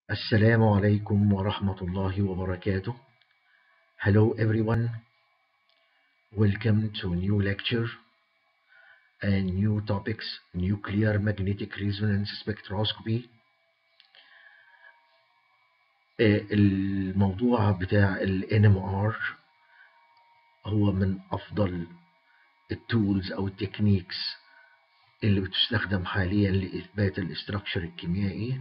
السلام عليكم ورحمة الله وبركاته. Hello everyone. Welcome to new lecture and new topics nuclear magnetic resonance spectroscopy. آه، الموضوع بتاع ال NMR هو من أفضل التولز أو التكنيكس اللي بتستخدم حاليا لإثبات الاستراكشر الكيميائي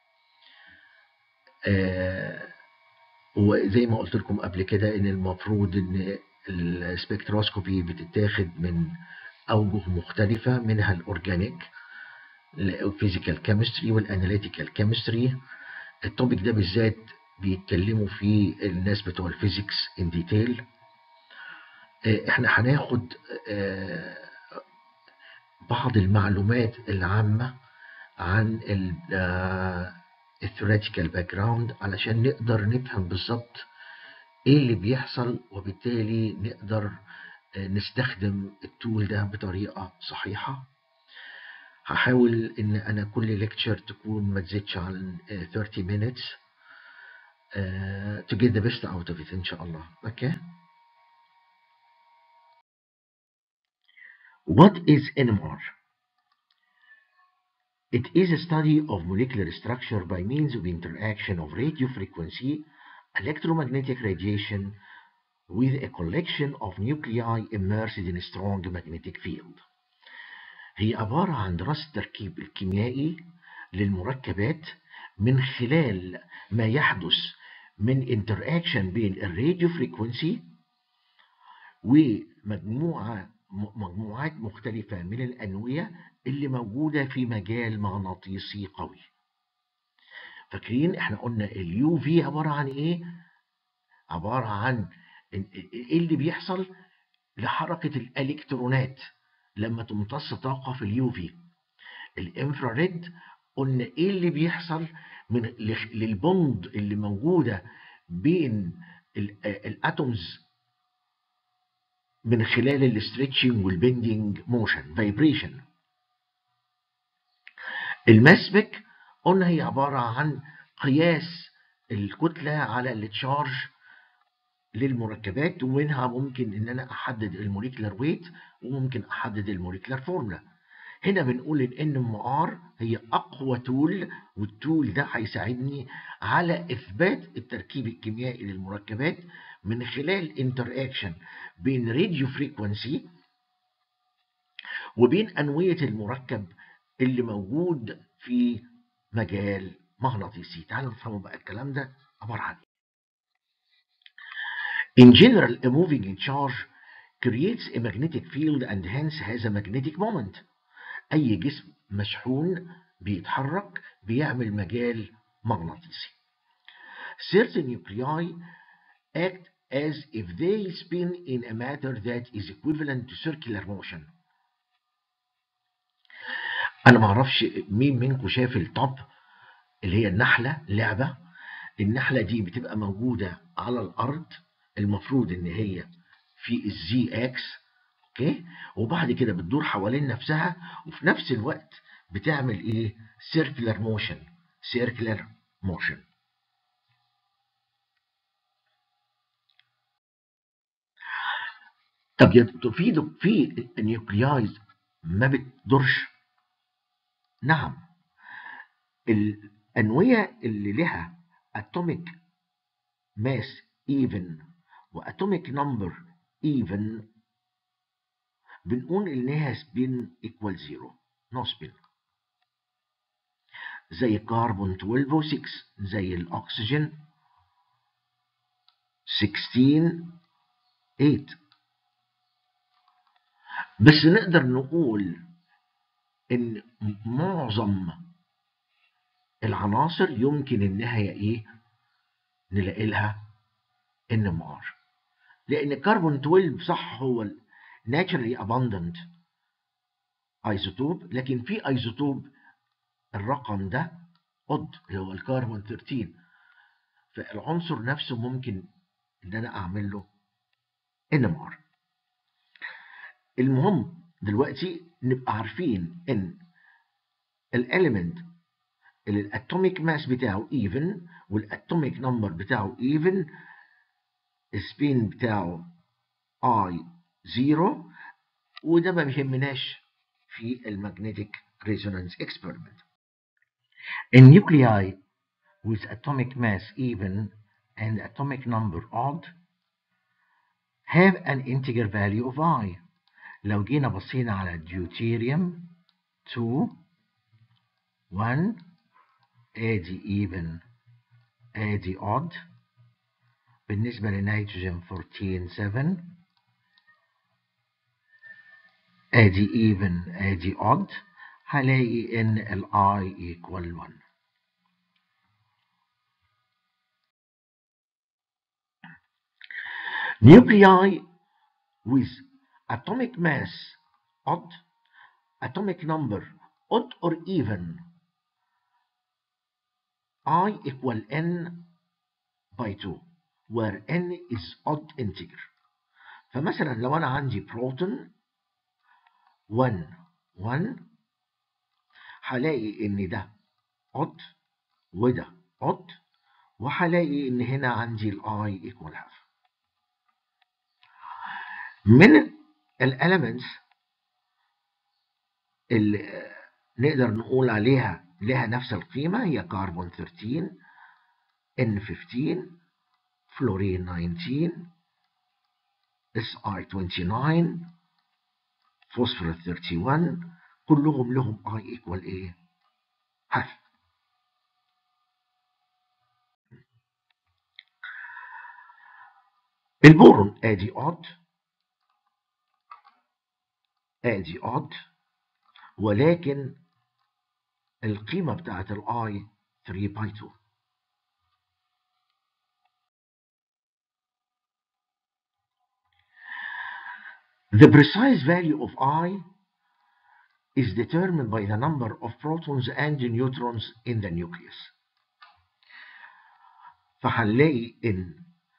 آه، وزي ما قلت لكم قبل كده ان المفروض ان السبكتروسكوبي بتتاخد من اوجه مختلفه منها الاورجانيك الفيزيكال كيمستري والاناليتيكال كيمستري التوبيك ده بالذات بيتكلموا فيه الناس بتوع الفيزيكس ان ديتيل احنا هناخد آه، بعض المعلومات العامه عن الثيوريتيكال باك جراوند علشان نقدر نفهم بالظبط ايه اللي بيحصل وبالتالي نقدر آه، نستخدم التول ده بطريقه صحيحه هحاول ان انا كل ليكتشر تكون ما تزيدش عن آه، 30 minutes آه، to get the best out of it ان شاء الله اوكي What is NMR? It is a study of molecular structure by means of interaction of radio frequency, electromagnetic radiation with a collection of nuclei immersed in a strong magnetic field. هي عبارة عن دراسة التركيب الكيميائي للمركبات من خلال ما يحدث من interaction بين الراديو فريكونسي ومجموعة مجموعات مختلفة من الأنوية اللي موجودة في مجال مغناطيسي قوي. فاكرين احنا قلنا اليو في عبارة عن ايه؟ عبارة عن ايه اللي بيحصل لحركة الالكترونات لما تمتص طاقة في اليو في. الانفراريد قلنا ايه اللي بيحصل من للبوند اللي موجودة بين ال- الاتومز من خلال الاستريتشنج والبندنج موشن فايبريشن المسبك قلنا هي عبارة عن قياس الكتلة على التشارج للمركبات ومنها ممكن ان انا احدد الموليكولار ويت وممكن احدد الموليكولار فورمولا هنا بنقول ان ام ار هي اقوى تول والتول ده هيساعدني على اثبات التركيب الكيميائي للمركبات من خلال انتر بين راديو فريكونسي وبين انويه المركب اللي موجود في مجال مغناطيسي تعالوا نفهموا بقى الكلام ده عباره عن ايه In general, a moving charge creates a magnetic field and hence has a magnetic moment. أي جسم مشحون بيتحرك بيعمل مجال مغناطيسي. Certain nuclei act as if they spin in a matter that is equivalent to circular motion. أنا معرفش مين منكم شاف التوب اللي هي النحلة لعبة النحلة دي بتبقى موجودة على الأرض المفروض إن هي في الزي اكس اوكي وبعد كده بتدور حوالين نفسها وفي نفس الوقت بتعمل ايه سيركلر موشن سيركلر موشن طب يا دكتور في دك- في نيوكليايز ما بتدورش نعم الانويه اللي لها اتوميك ماس ايفن واتوميك نمبر ايفن بنقول انها سبين ايكوال زيرو نو سبين زي الكربون 12 و 6 زي الاكسجين 16 8 بس نقدر نقول ان معظم العناصر يمكن انها ايه نلاقي لها ان ام ار لان الكربون 12 صح هو naturally abundant ايزوتوب لكن في ايزوتوب الرقم ده odd اللي هو الكربون 13 فالعنصر نفسه ممكن ان انا اعمل له ان ام ار المهم دلوقتي نبقى عارفين ان الاليمنت اللي الاتوميك ماس بتاعه even والاتوميك نمبر بتاعه even السبين بتاعه I 0 وده ما بيهمناش في المagnetic resonance experiment. النيوكلياي with atomic mass even and atomic number odd have an integer value of I. لو جينا بصينا على الديوتيريوم 2 1 ادي even ادي odd بالنسبة للنيتروجين 14 7 ادي even ادي odd هلاقي ان ال I equal 1 nuclei with atomic mass odd atomic number odd or even I equal n by 2 where n is odd integer فمثلا لو انا عندي بروتون 1 1 هلاقي ان ده odd وده odd وهلاقي ان هنا عندي الاي equal half من الاليمنتس اللي نقدر نقول عليها لها نفس القيمة هي كربون 13 N15 فلورين 19 SI 29 فوسفور 31 كلهم لهم I equal ايه؟ half البورون ادي odd ادي odd ولكن القيمة بتاعت الاي 3 باي 2 The precise value of I is determined by the number of protons and neutrons in the nucleus. فهنلاقي ان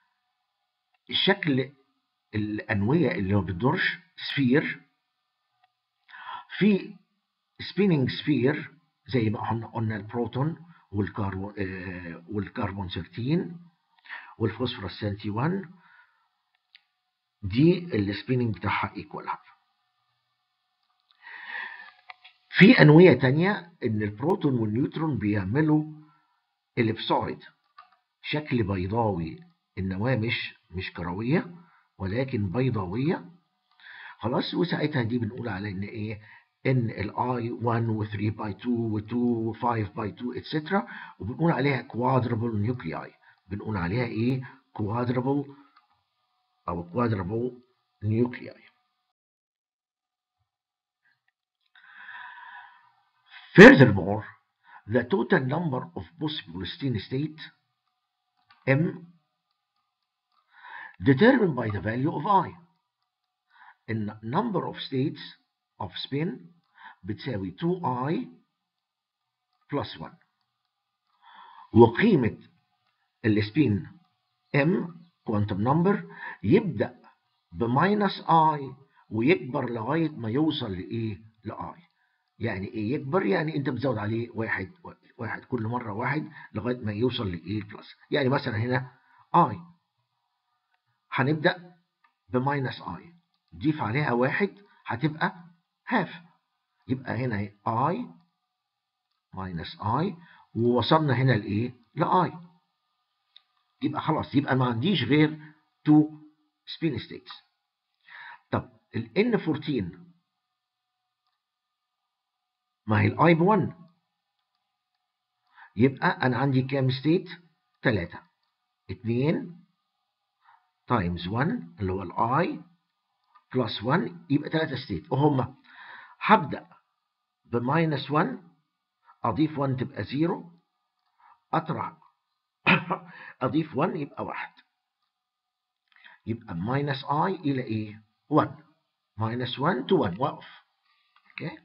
شكل الانويه اللي ما بتدورش سفير في سبيننج سفير زي ما احنا قلنا البروتون والكربون آه والكربون 13 والفوسفورس 71 دي السبيننج بتاعها ايكوال هاف في انويه تانية ان البروتون والنيوترون بيعملوا الابسويد شكل بيضاوي النواه مش مش كرويه ولكن بيضاويه خلاص وساعتها دي بنقول على ان ايه ان الاي 1 و 3 باي 2 و 2 و 5 باي 2 اتسترا وبنقول عليها كوادربل نيوكلياي بنقول عليها ايه كوادربل او كوادربل نيوكلياي Furthermore, the total number of possible steady state M determined by the value of I. In number of states of spin بتساوي 2i plus 1 وقيمة السبين m quantum number يبدأ بماينس i ويكبر لغاية ما يوصل لإيه؟ لI يعني إيه يكبر؟ يعني أنت بتزود عليه واحد واحد كل مرة واحد لغاية ما يوصل لإيه بلس يعني مثلا هنا i هنبدأ بماينس i ضيف عليها واحد هتبقى هاف يبقى هنا i minus i ووصلنا هنا لايه ل i يبقى خلاص يبقى ما عنديش غير 2 spin states طب ال n14 ما هي الاي ب 1 يبقى انا عندي كام ستيت 3 2 تايمز 1 اللي هو الاي بلس 1 يبقى 3 ستيت وهم هبدأ بماينس 1 أضيف 1 تبقى 0 أطرح أضيف 1 يبقى 1 يبقى ماينس i إلى إيه؟ 1 ماينس 1 to 1 وقف أوكي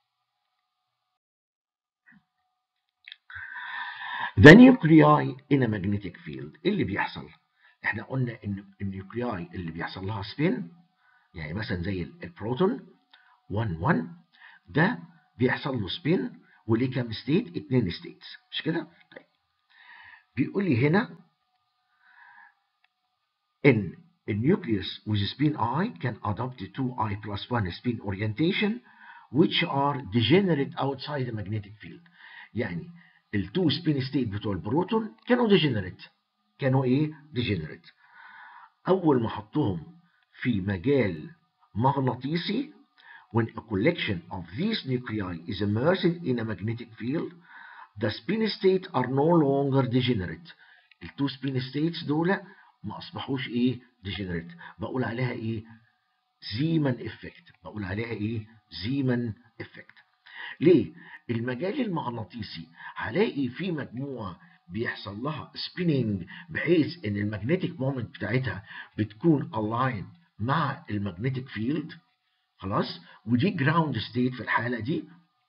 The nuclei in a magnetic field إيه اللي بيحصل؟ احنا قلنا ان النيوكلياي اللي بيحصل لها سبين يعني مثلا زي البروتون 1 1 ده بيحصل له سبين وليه كام ستيت؟ اتنين ستيتس مش كده؟ طيب بيقول لي هنا ان النيوكليوس with spin i can adopt the 2i plus 1 spin orientation which are degenerate outside the magnetic field يعني التو سبين ستيت بتوع البروتون كانوا ديجنريت كانوا ايه ديجنريت اول ما حطهم في مجال مغناطيسي when a collection of these nuclei is immersed in a magnetic field the spin states are no longer degenerate التو سبين ستيتس دول ما اصبحوش ايه ديجنريت بقول عليها ايه زيمن افكت بقول عليها ايه زيمن افكت ليه المجال المغناطيسي هلاقي في مجموعه بيحصل لها سبيننج بحيث ان المagnetic مومنت بتاعتها بتكون الاين مع المagnetic فيلد خلاص ودي جراوند ستيت في الحاله دي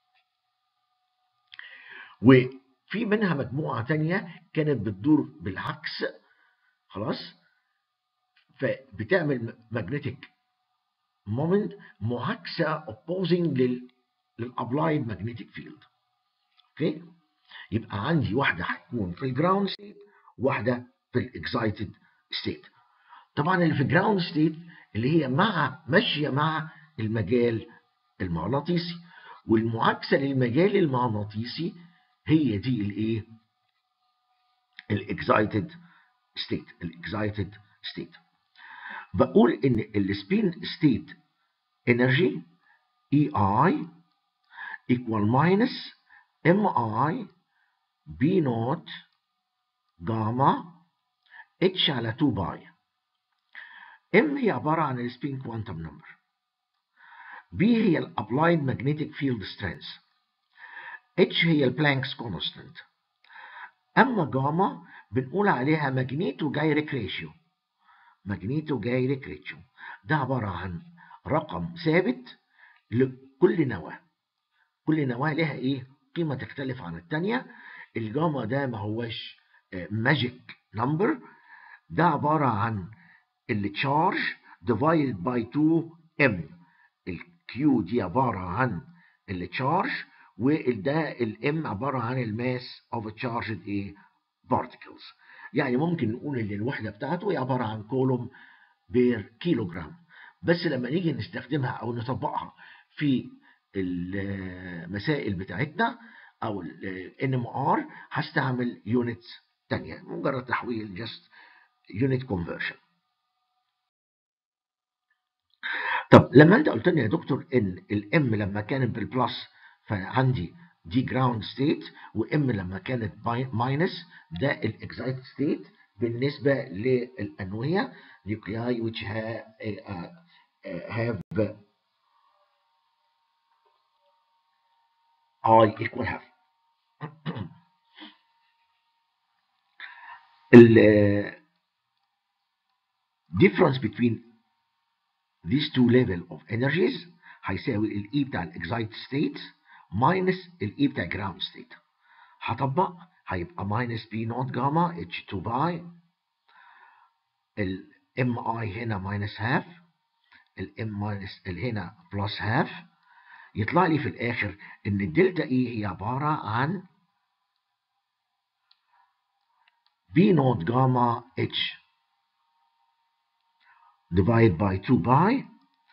وفي منها مجموعه تانية كانت بتدور بالعكس خلاص فبتعمل magnetic مومنت معاكسه opposing لل للابلايد ماجنتيك فيلد اوكي يبقى عندي واحده هتكون في الجراوند ستيت واحده في الاكسايتد ستيت طبعا اللي في الجراوند ستيت اللي هي مع ماشيه مع المجال المغناطيسي والمعاكسه للمجال المغناطيسي هي دي الايه الاكسايتد ستيت الاكسايتد ستيت بقول ان السبين ستيت انرجي اي اي equal minus mi b naught gamma h على 2 باي m هي عبارة عن السبين كوانتم نمبر b هي الابلايد ماجنتيك فيلد سترينث h هي البلانكس كونستانت اما جاما بنقول عليها ماجنيتو جايريك ريشيو ماجنيتو جايريك ريشيو ده عبارة عن رقم ثابت لكل نواه كل نواه لها ايه قيمه تختلف عن الثانيه الجاما ده ما هوش ماجيك نمبر ده عباره عن التشارج divided by 2 m الكيو دي عباره عن التشارج وده الام عباره عن الماس اوف تشارجد ايه بارتكلز يعني ممكن نقول ان الوحده بتاعته هي عباره عن كولوم بير كيلوجرام بس لما نيجي نستخدمها او نطبقها في المسائل بتاعتنا او ال ام ار هستعمل يونتس تانية مجرد تحويل جاست يونت كونفرشن طب لما انت قلت لي يا دكتور ان الام لما كانت بالبلس فعندي دي جراوند ستيت وام لما كانت ماينس ده الاكسايت ستيت بالنسبه للانويه nuclei which have, uh, have I equal half. ال difference between these two level of energies هيساوي ال E بتاع ال excite state minus ال E بتاع ground state. هطبق هيبقى minus B naught gamma H2 باي ال MI هنا minus half ال M minus ال هنا plus half يطلع لي في الآخر إن الدلتا إي هي عبارة عن B نوت جاما H divide by 2 باي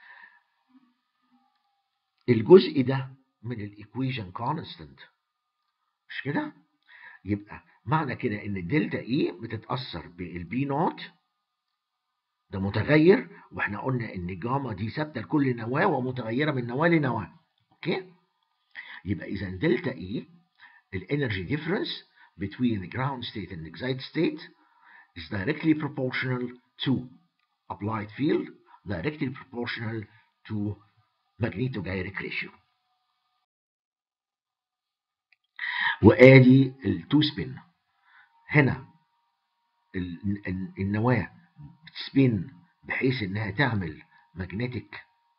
الجزء ده من الإيكويشن كونستنت مش كده؟ يبقى معنى كده إن الدلتا إي بتتأثر بالبي نوت ده متغير واحنا قلنا ان جاما دي ثابته لكل نواه ومتغيره من نواه لنواه اوكي يبقى اذا دلتا اي الانرجي ديفرنس between the ground state and the excited state is directly proportional to applied field directly proportional to magnetogyric ratio وادي التو سبين هنا النواه بتسبين بحيث انها تعمل magnetic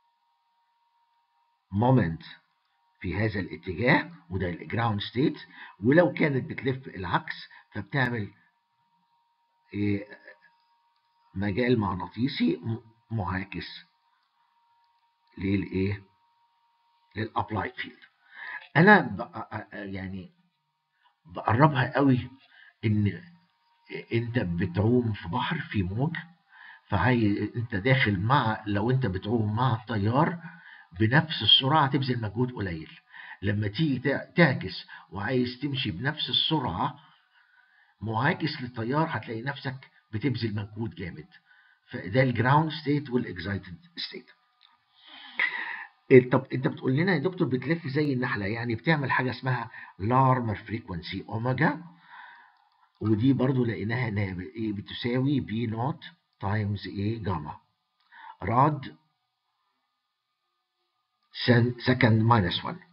moment في هذا الاتجاه وده الجراوند ستيت ولو كانت بتلف العكس فبتعمل مجال مغناطيسي معاكس للايه للابلايد فيلد انا بق- يعني بقربها قوي ان انت بتعوم في بحر في موج فعايز انت داخل مع لو انت بتعوم مع التيار بنفس السرعه تبذل مجهود قليل لما تيجي تع- تعكس وعايز تمشي بنفس السرعه معاكس للتيار هتلاقي نفسك بتبذل مجهود جامد فده الجراوند ستيت والاكزايتد ستيت طب انت بتقول لنا يا دكتور بتلف زي النحله يعني بتعمل حاجه اسمها لارمر فريكونسي اوميجا ودي برضو لقيناها انها ب- ايه بتساوي بي نوت تايمز ايه جاما راد سكند ماينس 1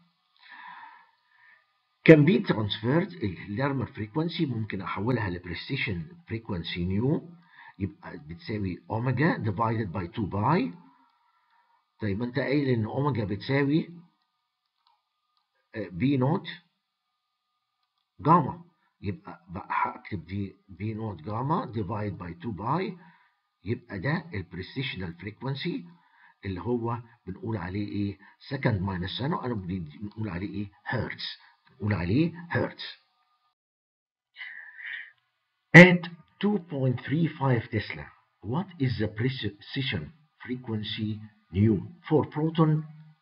can be transferred اللارمر فريكونسي ممكن احولها لبريسيشن فريكونسي نيو يبقى بتساوي اوميجا divided by 2 باي طيب ما انت قايل ان اوميجا بتساوي بي نوت جاما يبقى بقى هكتب دي بي نوت جاما ديفايد باي 2 باي يبقى ده البريسيشنال فريكونسي اللي هو بنقول عليه ايه سكند ماينس سنة انا بنقول عليه ايه هرتز بنقول عليه هرتز at 2.35 Tesla what is the precision frequency nu for proton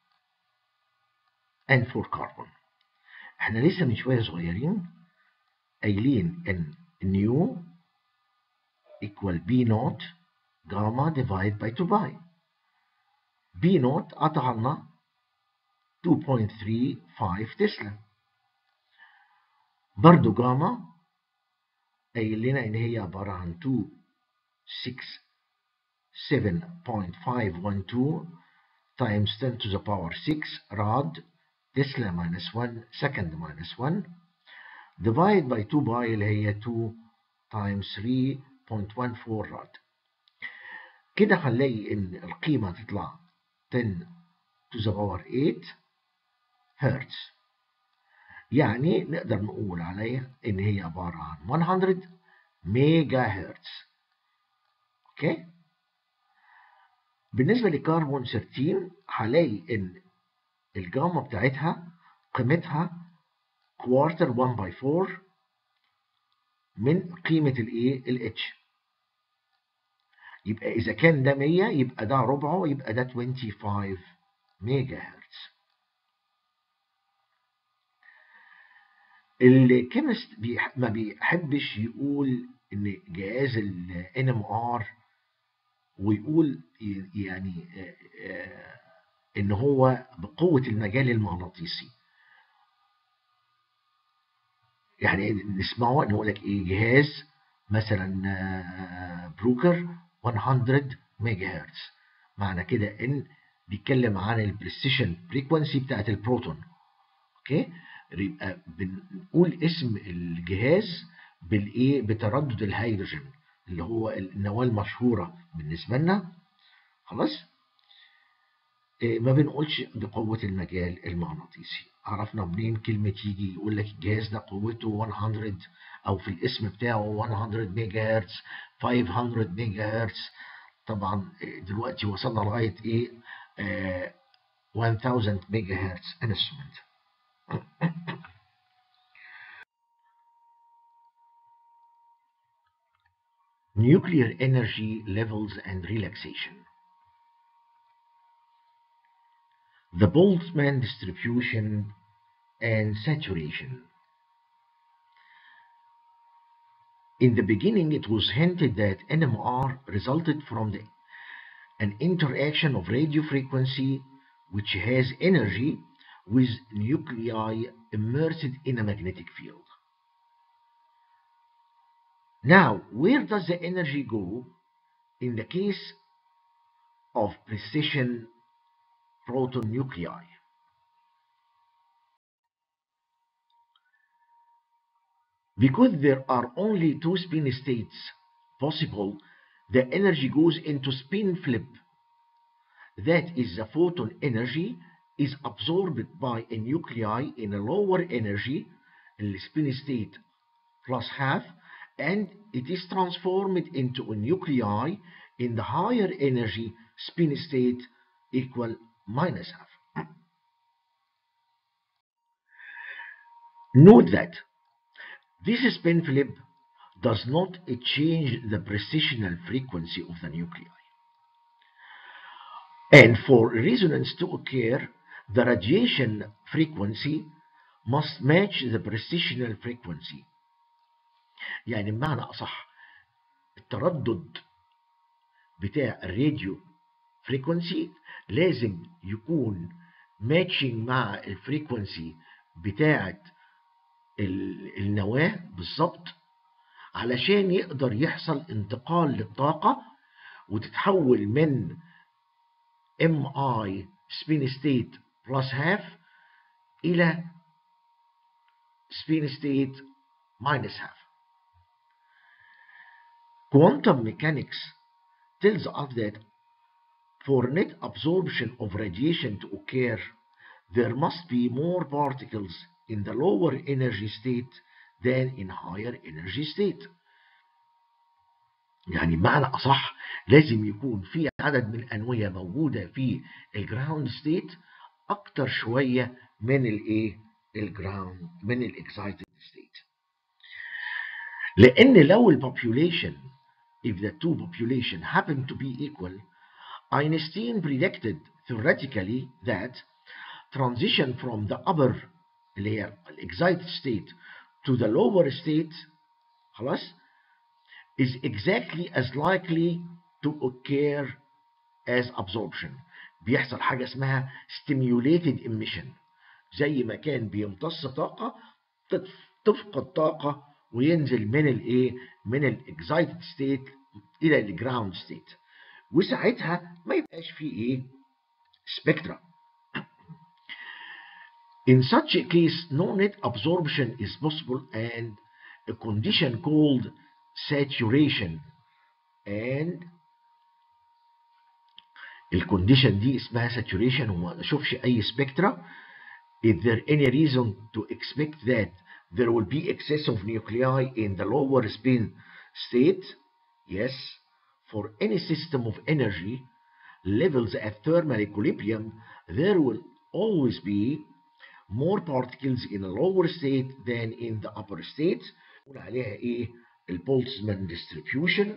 and for carbon احنا لسه من شويه صغيرين قايلين ان نيو equal b نوت جاما divide by 2 باي b نوت قطع لنا 2.35 تسلا برضو جاما قايل لنا ان هي عباره عن 2 6 7.512 times 10 to the power 6 rad تسلا minus 1 second minus 1 divide by 2 باي اللي هي 2 times 3.14 راد كده هنلاقي ان القيمة تطلع 10 to the power 8 هرتز يعني نقدر نقول عليها ان هي عبارة عن 100 ميجا هرتز اوكي بالنسبة لكربون 13 هلاقي ان الجاما بتاعتها قيمتها كوارتر 1 باي 4 من قيمة الايه الاتش يبقى إذا كان ده 100 يبقى ده ربعه يبقى ده 25 ميجا هرتز الكيمست بيح ما بيحبش يقول ان جهاز ال NMR ويقول يعني آه، آه، ان هو بقوة المجال المغناطيسي يعني نسمعه ان يقول لك ايه جهاز مثلا آه، بروكر 100 ميجا هرتز معنى كده ان بيتكلم عن البريسيشن فريكونسي بتاعت البروتون اوكي يبقى بنقول اسم الجهاز بالايه بتردد الهيدروجين اللي هو النواه المشهوره بالنسبه لنا خلاص إيه، ما بنقولش بقوه المجال المغناطيسي عرفنا منين كلمه يجي يقول لك الجهاز ده قوته 100 او في الاسم بتاعه 100 ميجا هرتز 500 ميجا هرتز طبعا إيه، دلوقتي وصلنا لغايه ايه آه 1000 ميجا هرتز انسترومنت nuclear energy levels and relaxation. The Boltzmann distribution and saturation. In the beginning, it was hinted that NMR resulted from the, an interaction of radio frequency, which has energy, with nuclei immersed in a magnetic field. Now, where does the energy go in the case of precision proton nuclei? Because there are only two spin states possible, the energy goes into spin flip. That is, the photon energy is absorbed by a nuclei in a lower energy, the spin state plus half, and it is transformed into a nuclei in the higher energy spin state equal minus half. Note that this spin flip does not change the precessional frequency of the nuclei. And for resonance to occur, the radiation frequency must match the precessional frequency. يعني بمعنى أصح التردد بتاع الراديو فريكونسي لازم يكون ماتشنج مع الفريكونسي بتاعة النواة بالظبط علشان يقدر يحصل انتقال للطاقة وتتحول من MI spin state plus half إلى spin state minus half. Quantum mechanics tells us that for net absorption of radiation to occur, there must be more particles in the lower energy state than in higher energy state. يعني بمعنى أصح لازم يكون في عدد من الأنوية موجودة في الجراوند ستيت أكتر شوية من الإيه؟ الجراوند من الإكسايتد ستيت. لأن لو البوبيوليشن if the two population happen to be equal, Einstein predicted theoretically that transition from the upper اللي هي excited state to the lower state خلاص is exactly as likely to occur as absorption بيحصل حاجة اسمها stimulated emission زي ما كان بيمتص طاقة تفقد طاقة وينزل من الايه من الاكزايتد ستيت الى الجراوند ستيت وساعتها ما يبقاش فيه ايه سبكترا In such a case, no net absorption is possible and a condition called saturation and الكونديشن دي اسمها saturation وما نشوفش اي سبكترا Is there any reason to expect that there will be excess of nuclei in the lower spin state? Yes. For any system of energy levels at thermal equilibrium, there will always be more particles in a lower state than in the upper state. نقول عليها ايه؟ البولتزمان distribution.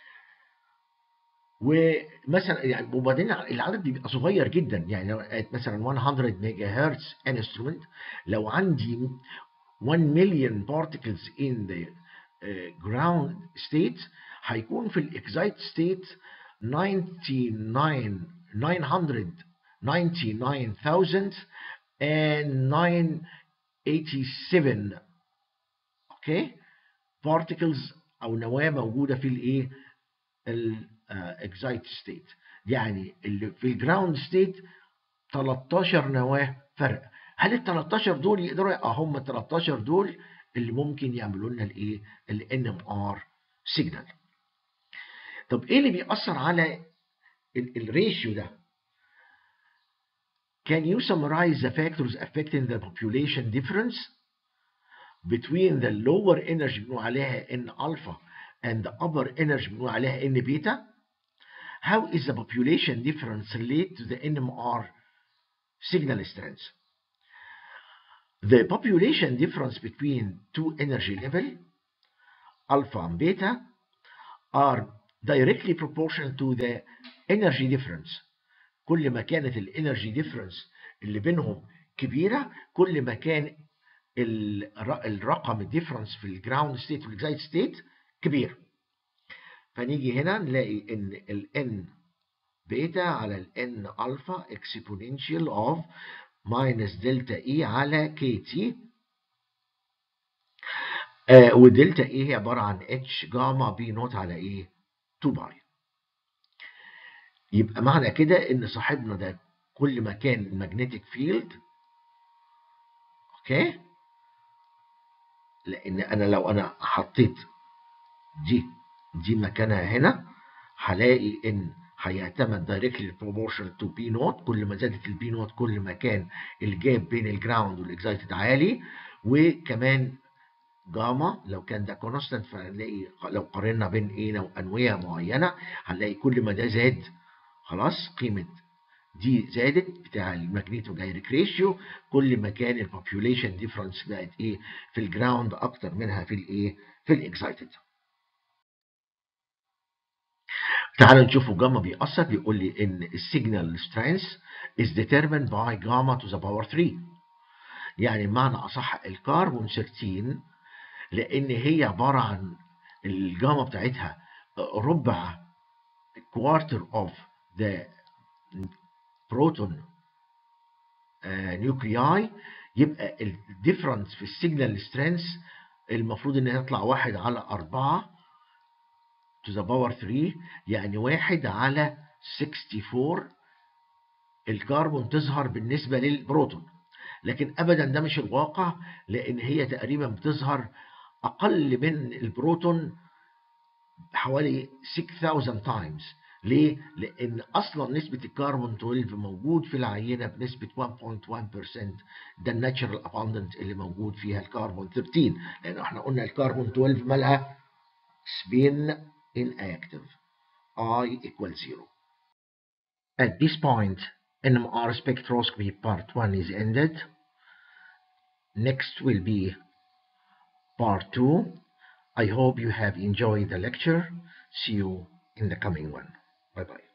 ومثلا يعني وبعدين العدد بيبقى صغير جدا يعني مثلا 100 ميجا هرتز انسترومنت لو عندي 1 مليون particles in the uh, ground state هيكون في الاكزايت ستيت 99 999,000 and 987 اوكي particles او نواه موجوده في الايه الاكزايت ستيت يعني اللي في الجراوند ستيت 13 نواه فرق هل ال 13 دول يقدروا اه هم ال 13 دول اللي ممكن يعملوا لنا الايه الان ام ار سيجنال طب ايه اللي بيأثر على الريشيو ده Can you summarize the factors affecting the population difference between the lower energy بنقول عليها N alpha and the upper energy بنقول عليها N beta? How is the population difference related to the NMR signal strength? The population difference between two energy level, alpha and beta, are directly proportional to the energy difference. كل ما كانت الانرجي ديفرنس اللي بينهم كبيره كل ما كان الرقم الديفرنس في الجراوند ستيت والاكزايت ستيت كبير فنيجي هنا نلاقي ان ال n بيتا على ال n الفا exponential of minus دلتا e على كي تي آه ودلتا e هي عباره عن اتش جاما بي نوت على ايه 2 باي يبقى معنى كده ان صاحبنا ده كل ما كان المagnetic فيلد اوكي لان انا لو انا حطيت دي دي مكانها هنا هلاقي ان هيعتمد directly proportional to P نوت كل ما زادت البي نوت كل ما كان الجاب بين الجراوند والاكزايتد عالي وكمان جاما لو كان ده كونستانت فهنلاقي لو قارنا بين ايه وانويه معينه هنلاقي كل ما ده زاد خلاص قيمه دي زادت بتاع الماجنيتو جايريك ريشيو كل ما كان البوبيوليشن ديفرنس بقت ايه في الجراوند اكتر منها في الايه في الاكسايتد تعالوا نشوفوا جاما بيأثر بيقول لي ان السيجنال سترينث is determined by gamma to the power 3 يعني بمعنى اصح الكربون 13 لان هي عباره عن الجاما بتاعتها ربع quarter of the proton نيوكلياي يبقى الديفرنس في السيجنال سترينث المفروض ان يطلع واحد على أربعة to the power 3 يعني واحد على 64 الكربون تظهر بالنسبة للبروتون لكن أبدا ده مش الواقع لأن هي تقريبا بتظهر أقل من البروتون حوالي 6000 times ليه؟ لأن أصلا نسبة الكربون 12 موجود في العينة بنسبة 1.1% ده الناتشرال اباندنت اللي موجود فيها الكربون 13 لأن احنا قلنا الكربون 12 مالها spin inactive I equals 0 At this point NMR spectroscopy part 1 is ended. Next will be part 2. I hope you have enjoyed the lecture. See you in the coming one. Bye bye.